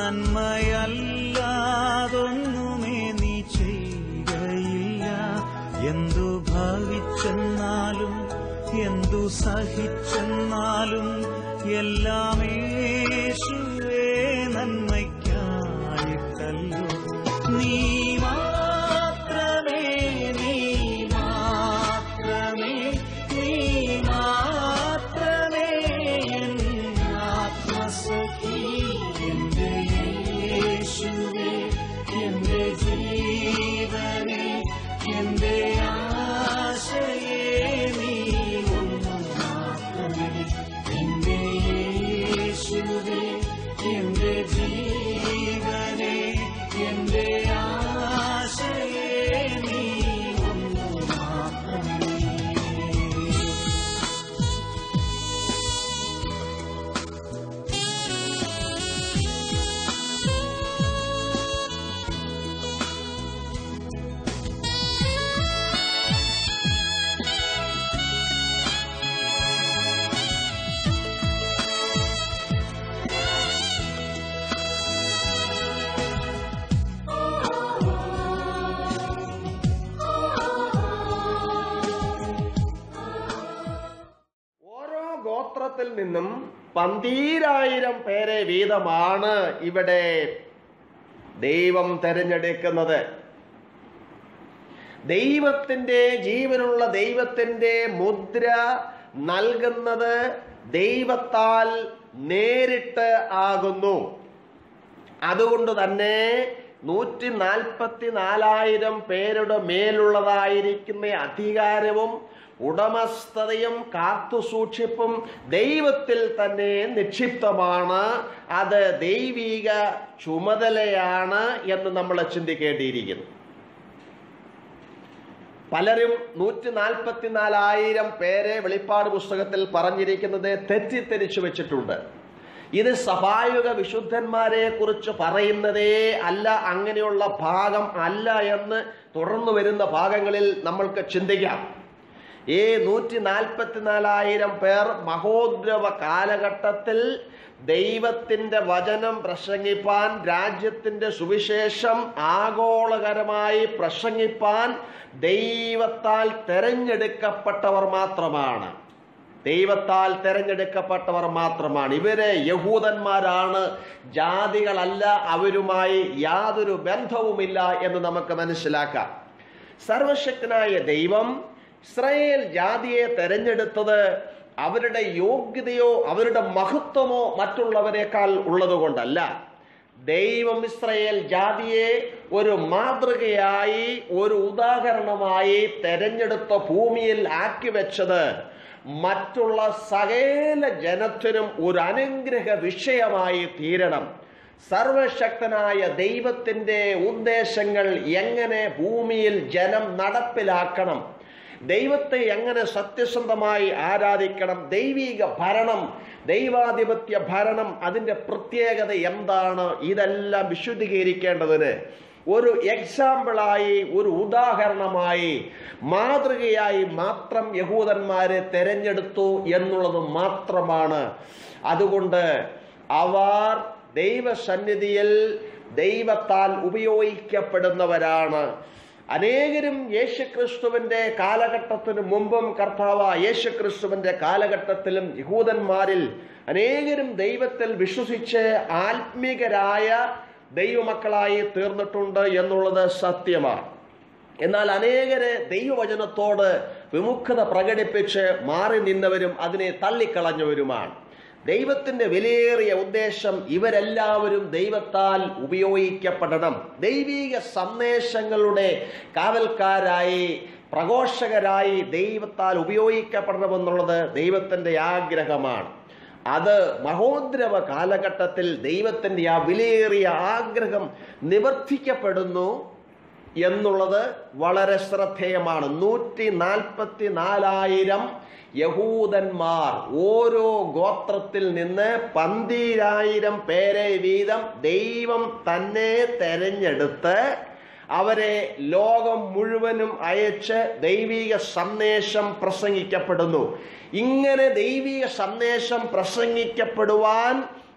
നന്മയല്ലാതൊന്നുമേ നീ ചെയ്യുകയില്ല എന്തു ഭവിച്ചെന്നാലും എന്തു സഹിച്ചെന്നാലും എല്ലാം യേശുവേ നന്മയ്ക്കായിട്ടല്ലോ നീ മാത്രമേ നീ മാത്രമേ നീ മാത്രമേ എൻ ആത്മസഖി എന്റെ യേശുവേ എന്റെ ജീവനെ എന്റെ ആശയേ നീ ഒന്ന് മാത്രമേ എന്റെ യേശുവേ എന്റെ ജീവനെ എന്റെ ആശയേ നീ ഒന്ന് മാത്രമേ ഓരോ ഗോത്രത്തിൽ നിന്നും പന്തീരായിരം പേരെ വീതമാണ് ഇവിടെ ദൈവം തെരഞ്ഞെടുക്കുന്നത് ദൈവത്തിന്റെ ജീവനുള്ള ദൈവത്തിന്റെ മുദ്ര നൽകുന്നത് ദൈവത്താൽ നേരിട്ട് ആകുന്നു അതുകൊണ്ട് തന്നെ നൂറ്റി നാൽപ്പത്തി നാലായിരം പേരുടെ മേലുള്ളതായിരിക്കുന്ന അധികാരവും ഉടമസ്ഥതയും കാത്തുസൂക്ഷിപ്പും ദൈവത്തിൽ തന്നെ നിക്ഷിപ്തമാണ് അത് ദൈവിക ചുമതലയാണ് എന്ന് നമ്മൾ ചിന്തിക്കേണ്ടിയിരിക്കുന്നു പലരും നൂറ്റി നാൽപ്പത്തിനാലായിരം പേരെ വെളിപ്പാട് പുസ്തകത്തിൽ പറഞ്ഞിരിക്കുന്നത് തെറ്റിദ്ധരിച്ചു വെച്ചിട്ടുണ്ട് ഇത് സഭായുഗ വിശുദ്ധന്മാരെ കുറിച്ച് പറയുന്നതേ അല്ല അങ്ങനെയുള്ള ഭാഗം അല്ല എന്ന് തുടർന്നു വരുന്ന ഭാഗങ്ങളിൽ നമ്മൾക്ക് ചിന്തിക്കാം ഈ നൂറ്റി നാൽപ്പത്തിനാലായിരം പേർ മഹോദ്രവ കാലഘട്ടത്തിൽ ദൈവത്തിന്റെ വചനം പ്രസംഗിപ്പാൻ രാജ്യത്തിന്റെ സുവിശേഷം ആഗോളകരമായി പ്രസംഗിപ്പാൻ ദൈവത്താൽ തെരഞ്ഞെടുക്കപ്പെട്ടവർ മാത്രമാണ് ദൈവത്താൽ തെരഞ്ഞെടുക്കപ്പെട്ടവർ മാത്രമാണ് ഇവരെ യഹൂദന്മാരാണ് ജാതികളല്ല അവരുമായി യാതൊരു ബന്ധവുമില്ല എന്ന് നമുക്ക് മനസ്സിലാക്കാം സർവശക്തനായ ദൈവം ഇസ്രായേൽ ജാതിയെ തെരഞ്ഞെടുത്തത് അവരുടെ യോഗ്യതയോ അവരുടെ മഹത്വമോ മറ്റുള്ളവരെക്കാൾ ഉള്ളതുകൊണ്ടല്ല ദൈവം ഇസ്രയേൽ ജാതിയെ ഒരു മാതൃകയായി ഒരു ഉദാഹരണമായി തെരഞ്ഞെടുത്ത ഭൂമിയിൽ ആക്കി വെച്ചത് മറ്റുള്ള സകല ജനത്തിനും ഒരു അനുഗ്രഹ വിഷയമായി തീരണം സർവശക്തനായ ദൈവത്തിൻ്റെ ഉദ്ദേശങ്ങൾ എങ്ങനെ ഭൂമിയിൽ ജനം നടപ്പിലാക്കണം ദൈവത്തെ എങ്ങനെ സത്യസന്ധമായി ആരാധിക്കണം ദൈവിക ഭരണം ദൈവാധിപത്യ ഭരണം അതിൻ്റെ പ്രത്യേകത എന്താണ് ഇതെല്ലാം വിശുദ്ധീകരിക്കേണ്ടതിന് ഒരു എക്സാമ്പിളായി ഒരു ഉദാഹരണമായി മാതൃകയായി മാത്രം യഹൂദന്മാരെ തെരഞ്ഞെടുത്തു എന്നുള്ളത് മാത്രമാണ് അതുകൊണ്ട് അവർ ദൈവസന്നിധിയിൽ ദൈവത്താൽ ഉപയോഗിക്കപ്പെടുന്നവരാണ് അനേകരും യേശുക്രിസ്തുവിന്റെ കാലഘട്ടത്തിന് മുമ്പും കർത്താവ് യേശുക്രിസ്തുവിന്റെ കാലഘട്ടത്തിലും യഹൂദന്മാരിൽ അനേകരും ദൈവത്തിൽ വിശ്വസിച്ച് ആത്മീകരായ ദൈവമക്കളായി തീർന്നിട്ടുണ്ട് എന്നുള്ളത് സത്യമാണ് എന്നാൽ അനേകരെ ദൈവവചനത്തോട് വിമുഖത പ്രകടിപ്പിച്ച് മാറി നിന്നവരും അതിനെ തള്ളിക്കളഞ്ഞവരുമാണ് ദൈവത്തിന്റെ വിലയേറിയ ഉദ്ദേശം ഇവരെല്ലാവരും ദൈവത്താൽ ഉപയോഗിക്കപ്പെടണം ദൈവിക സന്ദേശങ്ങളുടെ കാവൽക്കാരായി പ്രഘോഷകരായി ദൈവത്താൽ ഉപയോഗിക്കപ്പെടണമെന്നുള്ളത് ദൈവത്തിന്റെ ആഗ്രഹമാണ് അത് മഹോദ്രവ കാലഘട്ടത്തിൽ ദൈവത്തിന്റെ ആ വിലയേറിയ ആഗ്രഹം നിവർത്തിക്കപ്പെടുന്നു എന്നുള്ളത് വളരെ ശ്രദ്ധേയമാണ് നൂറ്റി നാൽപ്പത്തി നാലായിരം യഹൂദന്മാർ ഓരോ ഗോത്രത്തിൽ നിന്ന് പന്തിരായിരം പേരെ വീതം ദൈവം തന്നെ തെരഞ്ഞെടുത്ത് അവരെ ലോകം മുഴുവനും അയച്ച് ദൈവിക സന്ദേശം പ്രസംഗിക്കപ്പെടുന്നു ഇങ്ങനെ ദൈവിക സന്ദേശം പ്രസംഗിക്കപ്പെടുവാൻ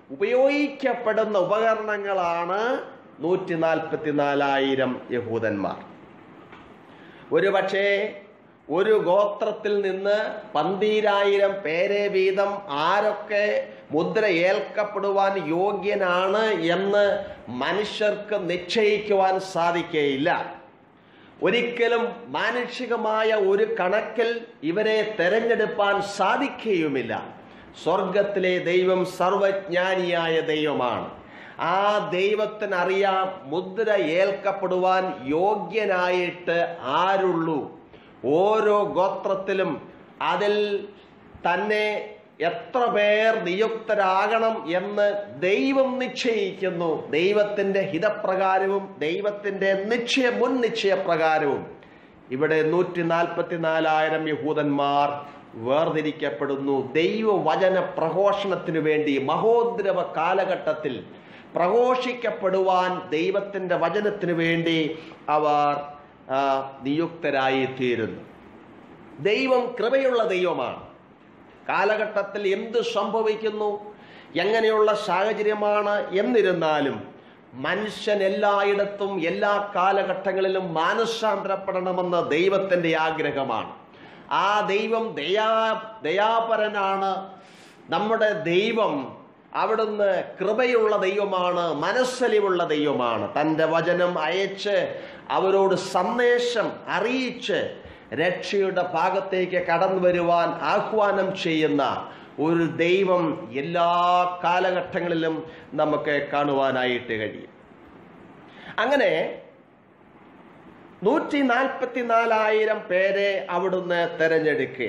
ഉപയോഗിക്കപ്പെടുന്ന ഉപകരണങ്ങളാണ് നൂറ്റി നാൽപ്പത്തിനാലായിരം യഹൂദന്മാർ ഒരുപക്ഷേ ഒരു ഗോത്രത്തിൽ നിന്ന് പന്തീരായിരം പേരെ വീതം ആരൊക്കെ മുദ്ര ഏൽക്കപ്പെടുവാൻ യോഗ്യനാണ് എന്ന് മനുഷ്യർക്ക് നിശ്ചയിക്കുവാൻ സാധിക്കുകയില്ല ഒരിക്കലും മാനുഷികമായ ഒരു കണക്കിൽ ഇവരെ തെരഞ്ഞെടുപ്പാൻ സാധിക്കുകയുമില്ല സ്വർഗത്തിലെ ദൈവം സർവജ്ഞാനിയായ ദൈവമാണ് ആ ദൈവത്തിനറിയാം മുദ്ര ഏൽക്കപ്പെടുവാൻ യോഗ്യനായിട്ട് ആരുള്ളൂ ഓരോ ഗോത്രത്തിലും അതിൽ തന്നെ എത്ര പേർ നിയുക്തരാകണം എന്ന് ദൈവം നിശ്ചയിക്കുന്നു ദൈവത്തിന്റെ ഹിതപ്രകാരവും ദൈവത്തിന്റെ നിശ്ചയ മുൻ നിശ്ചയപ്രകാരവും ഇവിടെ നൂറ്റി നാൽപ്പത്തിനാലായിരം യഹൂദന്മാർ വേർതിരിക്കപ്പെടുന്നു ദൈവവചന പ്രഘോഷണത്തിനു വേണ്ടി മഹോദ്രവ കാലഘട്ടത്തിൽ പ്രഘോഷിക്കപ്പെടുവാൻ ദൈവത്തിന്റെ വചനത്തിനു വേണ്ടി അവർ ആ, നിയുക്തരായി തീരുന്നു ദൈവം കൃപയുള്ള ദൈവമാണ് കാലഘട്ടത്തിൽ എന്ത് സംഭവിക്കുന്നു എങ്ങനെയുള്ള സാഹചര്യമാണ് എന്നിരുന്നാലും മനുഷ്യൻ എല്ലായിടത്തും എല്ലാ കാലഘട്ടങ്ങളിലും മാനസാന്തരപ്പെടണമെന്ന് ദൈവത്തിൻ്റെ ആഗ്രഹമാണ് ആ ദൈവം ദയാ ദയാപരനാണ് നമ്മുടെ ദൈവം അവിടുന്ന് കൃപയുള്ള ദൈവമാണ് മനസ്സലിവുള്ള ദൈവമാണ് തൻ്റെ വചനം അയച്ച് അവരോട് സന്ദേശം അറിയിച്ച് രക്ഷയുടെ ഭാഗത്തേക്ക് കടന്നു വരുവാൻ ആഹ്വാനം ചെയ്യുന്ന ഒരു ദൈവം എല്ലാ കാലഘട്ടങ്ങളിലും നമുക്ക് കാണുവാനായിട്ട് കഴിയും അങ്ങനെ നൂറ്റി നാൽപ്പത്തിനാലായിരം പേരെ അവിടുന്ന് തെരഞ്ഞെടുക്കുക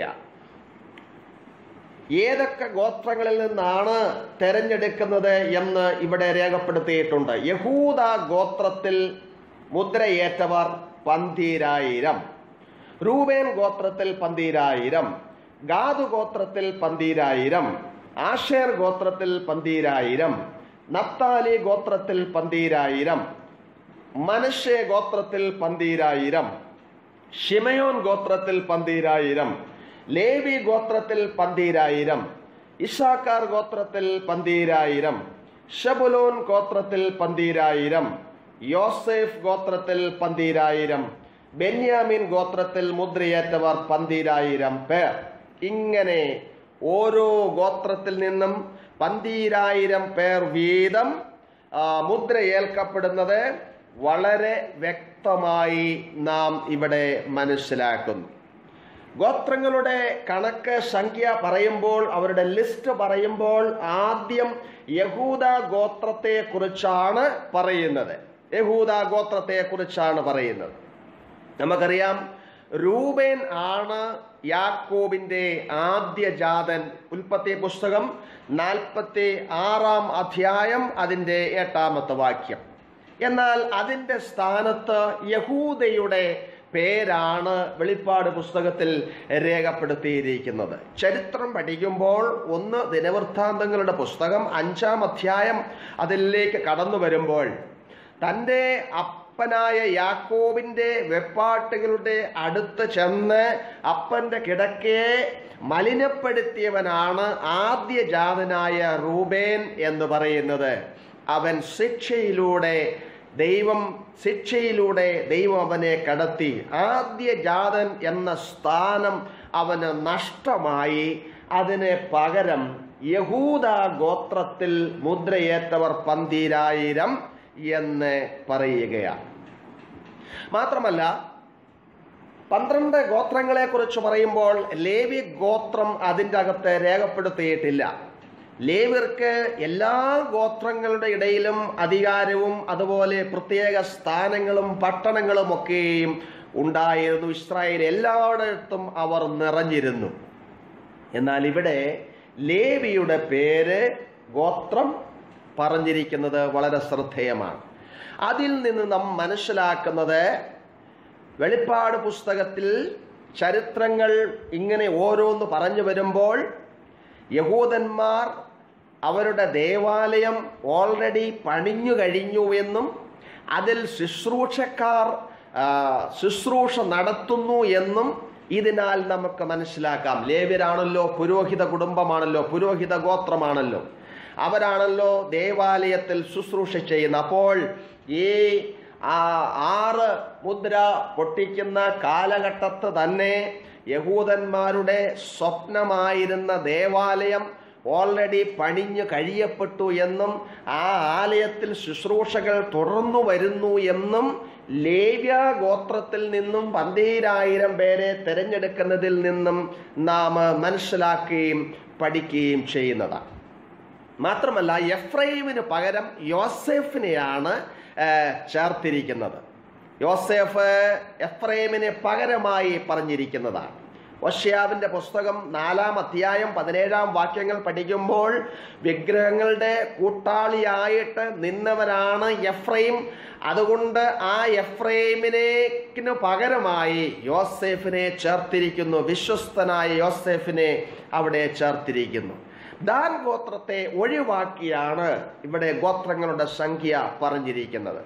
ഏതൊക്കെ ഗോത്രങ്ങളിൽ നിന്നാണ് തെരഞ്ഞെടുക്കുന്നത് എന്ന് ഇവിടെ രേഖപ്പെടുത്തിയിട്ടുണ്ട് യഹൂദ ഗോത്രത്തിൽ മുദ്രയേറ്റവർ പന്തീരായിരം റൂബേൻ ഗോത്രത്തിൽ പന്തീരായിരം ഗാദു ഗോത്രത്തിൽ പന്തീരായിരം ആഷേർ ഗോത്രത്തിൽ പന്തീരായിരം നപ്താലി ഗോത്രത്തിൽ പന്തീരായിരം മനശ്ശെ ഗോത്രത്തിൽ പന്തീരായിരം ഷിമയോൻ ഗോത്രത്തിൽ പന്തീരായിരം ലേവി ഗോത്രത്തിൽ പന്തീരായിരം ഇഷാക്കാർ ഗോത്രത്തിൽ പന്തീരായിരം ഷബുലോൻ ഗോത്രത്തിൽ പന്തീരായിരം യോസേഫ് ഗോത്രത്തിൽ പന്തീരായിരം ബെന്യാമിൻ ഗോത്രത്തിൽ മുദ്രയേറ്റവർ പന്തീരായിരം പേർ ഇങ്ങനെ ഓരോ ഗോത്രത്തിൽ നിന്നും പന്തീരായിരം പേർ വീതം ആ, മുദ്ര ഏൽക്കപ്പെടുന്നത് വളരെ വ്യക്തമായി നാം ഇവിടെ മനസ്സിലാക്കുന്നു ഗോത്രങ്ങളുടെ കണക്ക് സംഖ്യ പറയുമ്പോൾ അവരുടെ ലിസ്റ്റ് പറയുമ്പോൾ ആദ്യം യഹൂദ ഗോത്രത്തെ കുറിച്ചാണ് പറയുന്നത് യഹൂദ ഗോത്രത്തെ കുറിച്ചാണ് പറയുന്നത് നമുക്കറിയാം രൂപേൻ ആണ് യാക്കോബിന്റെ ആദ്യ ജാതൻ ഉൽപ്പത്തി പുസ്തകം നാൽപ്പത്തി ആറാം അധ്യായം അതിൻ്റെ എട്ടാമത്തെ വാക്യം എന്നാൽ അതിൻ്റെ സ്ഥാനത്ത് യഹൂദയുടെ പേരാണ് വെളിപ്പാട് പുസ്തകത്തിൽ രേഖപ്പെടുത്തിയിരിക്കുന്നത് ചരിത്രം പഠിക്കുമ്പോൾ ഒന്ന് ദിനവൃത്താന്തങ്ങളുടെ പുസ്തകം അഞ്ചാം അധ്യായം അതിലേക്ക് കടന്നു വരുമ്പോൾ തൻ്റെ അപ്പനായ യാക്കോബിൻ്റെ വെപ്പാട്ടുകളുടെ അടുത്ത് ചെന്ന് അപ്പൻ്റെ കിടക്കയെ മലിനപ്പെടുത്തിയവനാണ് ആദ്യ ജാതനായ റൂബേൻ എന്ന് പറയുന്നത് അവൻ ശിക്ഷയിലൂടെ ദൈവം ശിക്ഷയിലൂടെ ദൈവം അവനെ കടത്തി ആദ്യ ജാതൻ എന്ന സ്ഥാനം അവന് നഷ്ടമായി അതിന് പകരം യഹൂദ ഗോത്രത്തിൽ മുദ്രയേറ്റവർ പന്തീരായിരം എന്ന് പറയുകയാണ് മാത്രമല്ല പന്ത്രണ്ട് ഗോത്രങ്ങളെ കുറിച്ച് പറയുമ്പോൾ ലേവി ഗോത്രം അതിൻ്റെ അകത്ത് രേഖപ്പെടുത്തിയിട്ടില്ല ലേവിർക്ക് എല്ലാ ഗോത്രങ്ങളുടെ ഇടയിലും അധികാരവും അതുപോലെ പ്രത്യേക സ്ഥാനങ്ങളും പട്ടണങ്ങളും ഒക്കെയും ഉണ്ടായിരുന്നു ഇസ്രായേൽ എല്ലായിടത്തും അവർ നിറഞ്ഞിരുന്നു എന്നാൽ ഇവിടെ ലേവിയുടെ പേര് ഗോത്രം പറഞ്ഞിരിക്കുന്നത് വളരെ ശ്രദ്ധേയമാണ് അതിൽ നിന്ന് നാം മനസ്സിലാക്കുന്നത് വെളിപ്പാട് പുസ്തകത്തിൽ ചരിത്രങ്ങൾ ഇങ്ങനെ ഓരോന്ന് പറഞ്ഞു വരുമ്പോൾ യഹൂദന്മാർ അവരുടെ ദേവാലയം ഓൾറെഡി പണിഞ്ഞു കഴിഞ്ഞു എന്നും അതിൽ ശുശ്രൂഷക്കാർ ആ, ശുശ്രൂഷ നടത്തുന്നു എന്നും ഇതിനാൽ നമുക്ക് മനസ്സിലാക്കാം ലേവ്യരാണല്ലോ പുരോഹിത കുടുംബമാണല്ലോ പുരോഹിത ഗോത്രമാണല്ലോ അവരാണല്ലോ ദേവാലയത്തിൽ ശുശ്രൂഷ ചെയ്യുന്നത് അപ്പോൾ ഈ ആ ആറ് മുദ്ര പൊട്ടിക്കുന്ന കാലഘട്ടത്ത് തന്നെ യഹൂദന്മാരുടെ സ്വപ്നമായിരുന്ന ദേവാലയം ഓൾറെഡി പണിഞ്ഞു കഴിയപ്പെട്ടു എന്നും ആ ആലയത്തിൽ ശുശ്രൂഷകൾ തുടർന്നു വരുന്നു എന്നും ലേവ്യ ഗോത്രത്തിൽ നിന്നും പന്തീരായിരം പേരെ തിരഞ്ഞെടുക്കുന്നതിൽ നിന്നും നാം മനസ്സിലാക്കുകയും പഠിക്കുകയും ചെയ്യുന്നതാണ് മാത്രമല്ല എഫ്രൈമിന് പകരം യോസെഫിനെയാണ് ആ, ചേർത്തിരിക്കുന്നത് യോസെഫ് എഫ്രൈമിന് പകരമായി പറഞ്ഞിരിക്കുന്നതാണ് ഒഷ്യാവിന്റെ പുസ്തകം നാലാം അധ്യായം പതിനേഴാം വാക്യങ്ങൾ പഠിക്കുമ്പോൾ വിഗ്രഹങ്ങളുടെ കൂട്ടാളിയായിട്ട് നിന്നവരാണ് എഫ്രൈം അതുകൊണ്ട് ആ എഫ്രൈമിനേക്കിന് പകരമായി യോസെഫിനെ ചേർത്തിരിക്കുന്നു വിശ്വസ്തനായ യോസെഫിനെ അവിടെ ചേർത്തിരിക്കുന്നു ദാൻ ഗോത്രത്തെ ഒഴിവാക്കിയാണ് ഇവിടെ ഗോത്രങ്ങളുടെ സംഖ്യ പറഞ്ഞിരിക്കുന്നത്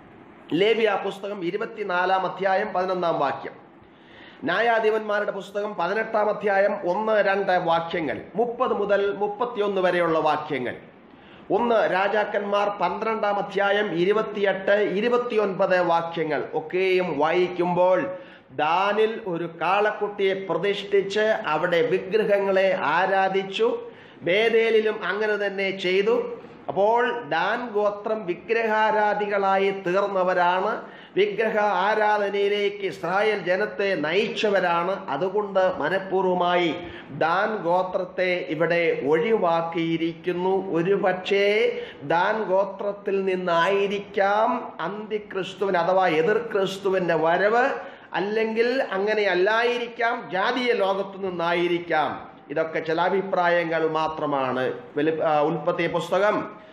ലേവ്യ പുസ്തകം ഇരുപത്തിനാലാം അധ്യായം പതിനൊന്നാം വാക്യം ന്യായാധിപന്മാരുടെ പുസ്തകം പതിനെട്ടാം അധ്യായം ഒന്ന് രണ്ട് വാക്യങ്ങൾ മുപ്പത് മുതൽ മുപ്പത്തിയൊന്ന് വരെയുള്ള വാക്യങ്ങൾ ഒന്ന് രാജാക്കന്മാർ പന്ത്രണ്ടാം അധ്യായം ഇരുപത്തിയെട്ട് ഇരുപത്തിയൊൻപത് വാക്യങ്ങൾ ഒക്കെയും വായിക്കുമ്പോൾ ദാനിൽ ഒരു കാളക്കുട്ടിയെ പ്രതിഷ്ഠിച്ച് അവിടെ വിഗ്രഹങ്ങളെ ആരാധിച്ചു ബേദേലിലും അങ്ങനെ തന്നെ ചെയ്തു അപ്പോൾ ദാൻ ഗോത്രം വിഗ്രഹാരാധികളായി തീർന്നവരാണ് വിഗ്രഹ ആരാധനയിലേക്ക് ഇസ്രായേൽ ജനത്തെ നയിച്ചവരാണ് അതുകൊണ്ട് മനഃപൂർവ്വമായി ദാൻ ഗോത്രത്തെ ഇവിടെ ഒഴിവാക്കിയിരിക്കുന്നു ഒരുപക്ഷേ ദാൻ ഗോത്രത്തിൽ നിന്നായിരിക്കാം അന്തിക്രിസ്തുവിന് അഥവാ എതിർ ക്രിസ്തുവിന്റെ വരവ് അല്ലെങ്കിൽ അങ്ങനെ അല്ലായിരിക്കാം ജാതീയ ലോകത്തു നിന്നായിരിക്കാം ഇതൊക്കെ ചില അഭിപ്രായങ്ങൾ മാത്രമാണ് വെളി- ആ, ഉൽപ്പത്തി പുസ്തകം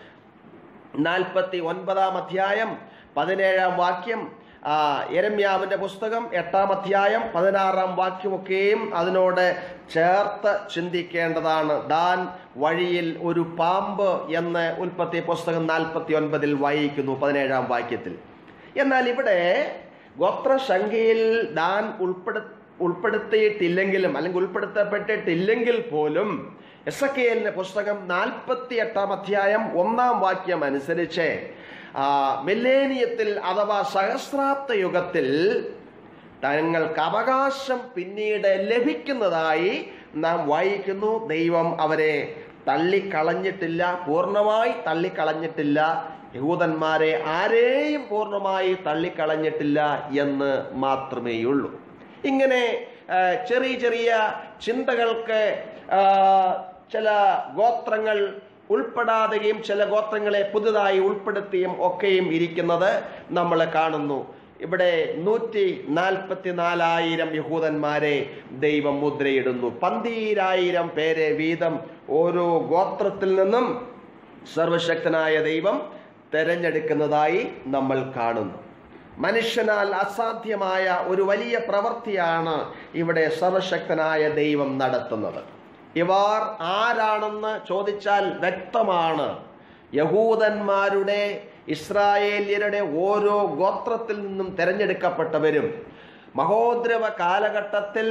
നാൽപ്പത്തി ഒൻപതാം അധ്യായം പതിനേഴാം വാക്യം ആ, യെരമ്യാവിന്റെ പുസ്തകം എട്ടാം അധ്യായം പതിനാറാം വാക്യമൊക്കെയും അതിനോട് ചേർത്ത് ചിന്തിക്കേണ്ടതാണ് ദാൻ വഴിയിൽ ഒരു പാമ്പ് എന്ന് ഉൽപ്പത്തി പുസ്തകം നാൽപ്പത്തി ഒൻപതിൽ വായിക്കുന്നു പതിനേഴാം വാക്യത്തിൽ എന്നാൽ ഇവിടെ ഗോത്രസംഖ്യയിൽ ദാൻ ഉൾപ്പെടു ഉൾപ്പെടുത്തിയിട്ടില്ലെങ്കിലും അല്ലെങ്കിൽ ഉൾപ്പെടുത്തപ്പെട്ടിട്ടില്ലെങ്കിൽ പോലും എസ് കെ എല്ലിന്റെ പുസ്തകം നാൽപ്പത്തി എട്ടാം അധ്യായം ഒന്നാം വാക്യം അനുസരിച്ച് ആ, മില്ലേനിയത്തിൽ അഥവാ സഹസ്രാബ്ദ യുഗത്തിൽ തങ്ങൾക്ക് അവകാശം പിന്നീട് ലഭിക്കുന്നതായി നാം വായിക്കുന്നു ദൈവം അവരെ തള്ളിക്കളഞ്ഞിട്ടില്ല പൂർണ്ണമായി തള്ളിക്കളഞ്ഞിട്ടില്ല യഹൂദന്മാരെ ആരെയും പൂർണ്ണമായി തള്ളിക്കളഞ്ഞിട്ടില്ല എന്ന് മാത്രമേയുള്ളൂ ഇങ്ങനെ ആ, ചെറിയ ചെറിയ ചിന്തകൾക്ക് ആ, ചില ഗോത്രങ്ങൾ ഉൾപ്പെടാതെയും ചില ഗോത്രങ്ങളെ പുതുതായി ഉൾപ്പെടുത്തിയും ഒക്കെയും ഇരിക്കുന്നത് നമ്മൾ കാണുന്നു ഇവിടെ നൂറ്റി നാൽപ്പത്തി നാലായിരം യഹൂദന്മാരെ ദൈവം മുദ്രയിടുന്നു പന്തീരായിരം പേരെ വീതം ഓരോ ഗോത്രത്തിൽ നിന്നും സർവശക്തനായ ദൈവം തെരഞ്ഞെടുക്കുന്നതായി നമ്മൾ കാണുന്നു മനുഷ്യനാൽ അസാധ്യമായ ഒരു വലിയ പ്രവൃത്തിയാണ് ഇവിടെ സർവശക്തനായ ദൈവം നടത്തുന്നത് ഇവർ ആരാണെന്ന് ചോദിച്ചാൽ വ്യക്തമാണ് യഹൂദന്മാരുടെ ഇസ്രായേല്യരുടെ ഓരോ ഗോത്രത്തിൽ നിന്നും തിരഞ്ഞെടുക്കപ്പെട്ടവരും മഹോദ്രവ കാലഘട്ടത്തിൽ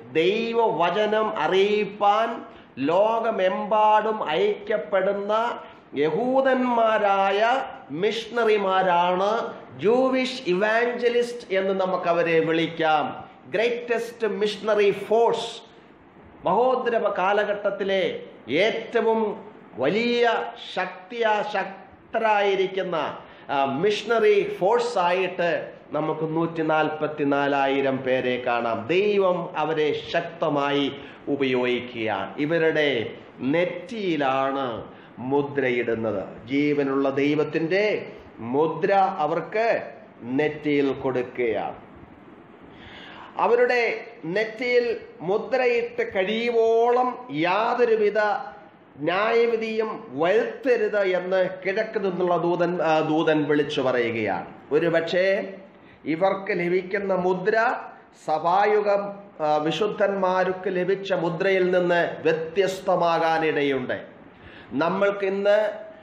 ദൈവവചനം അറിയിപ്പാൻ ലോകമെമ്പാടും അയക്കപ്പെടുന്ന യഹൂദന്മാരായ മിഷണറിമാരാണ് ജൂവിഷ് ഇവാഞ്ചലിസ്റ്റ് എന്ന് നമുക്ക് അവരെ വിളിക്കാം ഗ്രേറ്റസ്റ്റ് മിഷണറി ഫോഴ്സ് മഹോദ്രവ കാലഘട്ടത്തിലെ ഏറ്റവും വലിയ ശക്തിയാ ശക്തരായിരിക്കുന്ന മിഷണറി ഫോഴ്സ് ആയിട്ട് നമുക്ക് നൂറ്റി നാൽപ്പത്തി നാലായിരം പേരെ കാണാം ദൈവം അവരെ ശക്തമായി ഉപയോഗിക്കുകയാണ് ഇവരുടെ നെറ്റിയിലാണ് മുദ്രയിടുന്നത് ജീവനുള്ള ദൈവത്തിൻ്റെ മുദ്ര അവർക്ക് നെറ്റിയിൽ കൊടുക്കുകയാണ് അവരുടെ നെറ്റിയിൽ മുദ്രയിട്ട് കഴിയുവോളം യാതൊരുവിധ ന്യായവിധിയും വരുത്തരുത് എന്ന് കിഴക്ക് നിന്നുള്ള ദൂതൻ ആ, ദൂതൻ വിളിച്ചു പറയുകയാണ് ഒരു പക്ഷേ ഇവർക്ക് ലഭിക്കുന്ന മുദ്ര സഭായുഗം ആ, വിശുദ്ധന്മാർക്ക് ലഭിച്ച മുദ്രയിൽ നിന്ന് വ്യത്യസ്തമാകാനിടയുണ്ട് നമ്മൾക്കിന്ന്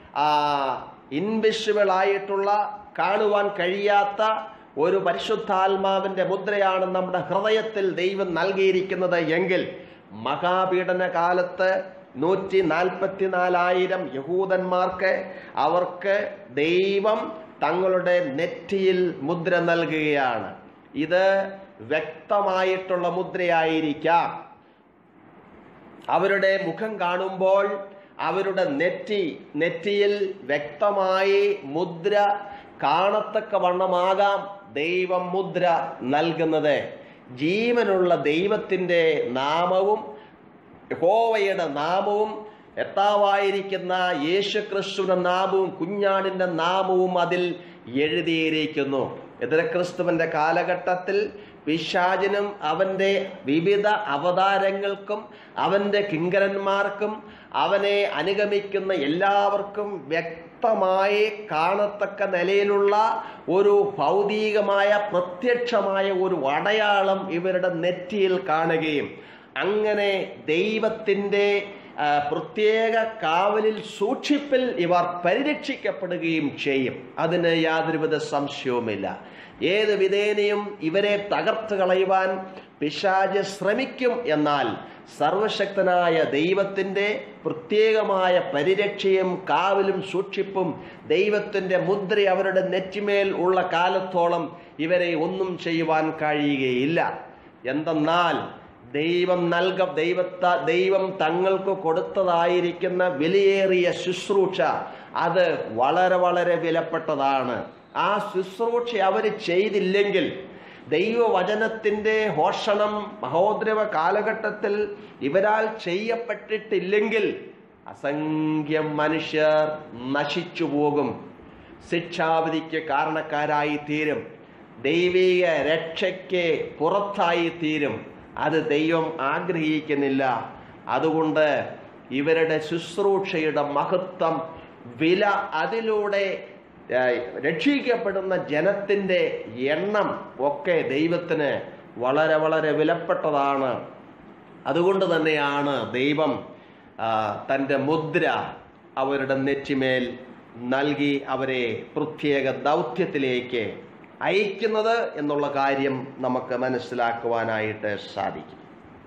ഇൻവിസിബിൾ ആയിട്ടുള്ള കാണുവാൻ കഴിയാത്ത ഒരു പരിശുദ്ധാത്മാവിന്റെ മുദ്രയാണ് നമ്മുടെ ഹൃദയത്തിൽ ദൈവം നൽകിയിരിക്കുന്നത് എങ്കിൽ മഹാപീഡന കാലത്ത് നൂറ്റി നാൽപ്പത്തിനാലായിരം യഹൂദന്മാർക്ക് അവർക്ക് ദൈവം തങ്ങളുടെ നെറ്റിയിൽ മുദ്ര നൽകുകയാണ് ഇത് വ്യക്തമായിട്ടുള്ള മുദ്രയായിരിക്കാം അവരുടെ മുഖം കാണുമ്പോൾ അവരുടെ നെറ്റി നെറ്റിയിൽ വ്യക്തമായി മുദ്ര കാണത്തക്ക വണ്ണമാകാം ദൈവം മുദ്ര നൽകുന്നത് ജീവനുള്ള ദൈവത്തിൻ്റെ നാമവും യഹോവയുടെ നാമവും എത്താവായിരിക്കുന്ന യേശുക്രിസ്തുവിന്റെ നാമവും കുഞ്ഞാടിന്റെ നാമവും അതിൽ എഴുതിയിരിക്കുന്നു എതിരക്രിസ്തുവിന്റെ കാലഘട്ടത്തിൽ പിശാചിനും അവന്റെ വിവിധ അവതാരങ്ങൾക്കും അവന്റെ കിങ്കരന്മാർക്കും അവനെ അനുഗമിക്കുന്ന എല്ലാവർക്കും വ്യക്തമായി കാണത്തക്ക നിലയിലുള്ള ഒരു ഭൗതികമായ പ്രത്യക്ഷമായ ഒരു അടയാളം ഇവരുടെ നെറ്റിയിൽ കാണുകയും അങ്ങനെ ദൈവത്തിൻ്റെ ആ, പ്രത്യേക കാവലിൽ സൂക്ഷിപ്പിൽ ഇവർ പരിരക്ഷിക്കപ്പെടുകയും ചെയ്യും അതിന് യാതൊരുവിധ സംശയവുമില്ല ഏത് വിധേനയും ഇവരെ തകർത്ത് കളയുവാൻ പിശാജ് ശ്രമിക്കും എന്നാൽ സർവശക്തനായ ദൈവത്തിൻ്റെ പ്രത്യേകമായ പരിരക്ഷയും കാവലും സൂക്ഷിപ്പും ദൈവത്തിൻ്റെ മുദ്ര അവരുടെ നെറ്റിമേൽ ഉള്ള കാലത്തോളം ഇവരെ ഒന്നും ചെയ്യുവാൻ കഴിയുകയില്ല എന്തെന്നാൽ ദൈവം നൽക ദൈവത്ത ദൈവം തങ്ങൾക്ക് കൊടുത്തതായിരിക്കുന്ന വിലയേറിയ ശുശ്രൂഷ അത് വളരെ വളരെ വിലപ്പെട്ടതാണ് ആ ശുശ്രൂഷ അവർ ചെയ്തില്ലെങ്കിൽ ദൈവവചനത്തിൻ്റെ ഹോഷണം മഹോദ്രവ കാലഘട്ടത്തിൽ ഇവരാൽ ചെയ്യപ്പെട്ടിട്ടില്ലെങ്കിൽ അസംഖ്യം മനുഷ്യർ നശിച്ചു പോകും ശിക്ഷാവിധിക്ക് കാരണക്കാരായി തീരും ദൈവിക രക്ഷയ്ക്ക് പുറത്തായി തീരും അത് ദൈവം ആഗ്രഹിക്കുന്നില്ല അതുകൊണ്ട് ഇവരുടെ ശുശ്രൂഷയുടെ മഹത്വം വില അതിലൂടെ ഏഹ്, രക്ഷിക്കപ്പെടുന്ന ജനത്തിൻ്റെ എണ്ണം ഒക്കെ ദൈവത്തിന് വളരെ വളരെ വിലപ്പെട്ടതാണ് അതുകൊണ്ട് തന്നെയാണ് ദൈവം ആ, തൻ്റെ മുദ്ര അവരുടെ നെറ്റിമേൽ നൽകി അവരെ പ്രത്യേക ദൗത്യത്തിലേക്ക് അയക്കുന്നത് എന്നുള്ള കാര്യം നമുക്ക് മനസ്സിലാക്കുവാനായിട്ട് സാധിക്കും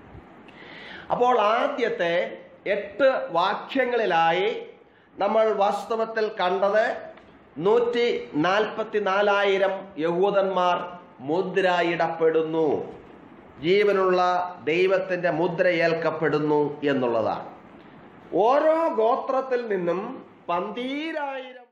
അപ്പോൾ ആദ്യത്തെ എട്ട് വാക്യങ്ങളിലായി നമ്മൾ വാസ്തവത്തിൽ കണ്ടത് നൂറ്റി നാൽപ്പത്തി നാലായിരം യഹൂദന്മാർ മുദ്രയിടപ്പെടുന്നു ജീവനുള്ള ദൈവത്തിന്റെ മുദ്ര ഏൽക്കപ്പെടുന്നു എന്നുള്ളതാണ് ഓരോ ഗോത്രത്തിൽ നിന്നും പന്തീരായിരം